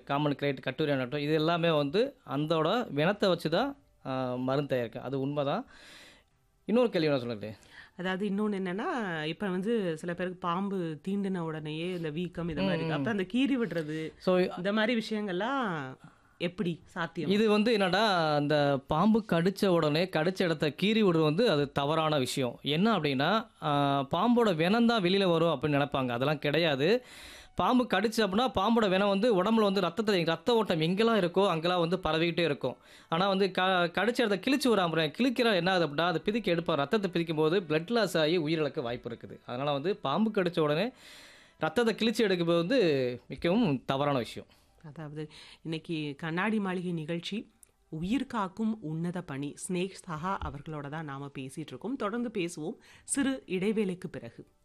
common great கட்டுரை நட்டம் இது எல்லாமே வந்து அந்தோட வினத்தை வச்சு தான் ஆ, மருந்து தயாரிக்கும் அது உண்மைதான் இன்னொரு கேள்வி என்ன சொல்லுங்களேன் அதாவது இன்னொன்று என்னன்னா இப்போ வந்து சில பேருக்கு பாம்பு தீண்டின உடனேயே இந்த வீக்கம் இது மாதிரி இருக்கு அப்போ அந்த கீறி விடுறது ஸோ இந்த மாதிரி விஷயங்கள்லாம் எப்படி சாத்தியம் இது வந்து என்னடா அந்த பாம்பு கடிச்ச உடனே கடிச்ச இடத்த கீறி விடுறது வந்து அது தவறான விஷயம் என்ன அப்படின்னா ஆஹ், பாம்போட வெனம் தான் வெளியில் வரும் அப்படின்னு நினைப்பாங்க அதெல்லாம் கிடையாது பாம்பு கடிச்சு அப்படின்னா பாம்போட வெனம் வந்து உடம்புல வந்து ரத்தத்தை ரத்த ஓட்டம் எங்கெல்லாம் இருக்கோ அங்கெல்லாம் வந்து பரவிக்கிட்டே இருக்கும் ஆனால் வந்து க கடிச்ச இடத்த கிழிச்சு விடாம கிழிக்கிற என்ன ஆகுது அப்படின்னா அதை பிதிக்க எடுப்பார் ரத்தத்தை பிதிக்கும் போது பிளட் லாஸ் ஆகி உயிரிழக்க வாய்ப்பு இருக்குது அதனால் வந்து பாம்பு கடிச்ச உடனே ரத்தத்தை கிழிச்சு எடுக்கும்போது வந்து மிகவும் தவறான விஷயம் அதாவது இன்னைக்கு கண்ணாடி மாளிகை நிகழ்ச்சி உயிர் காக்கும் உன்னத பணி ஸ்னேக் சஹா அவர்களோட தான் நாம பேசிட்டு இருக்கோம் தொடர்ந்து பேசுவோம் சிறு இடைவேளைக்கு பிறகு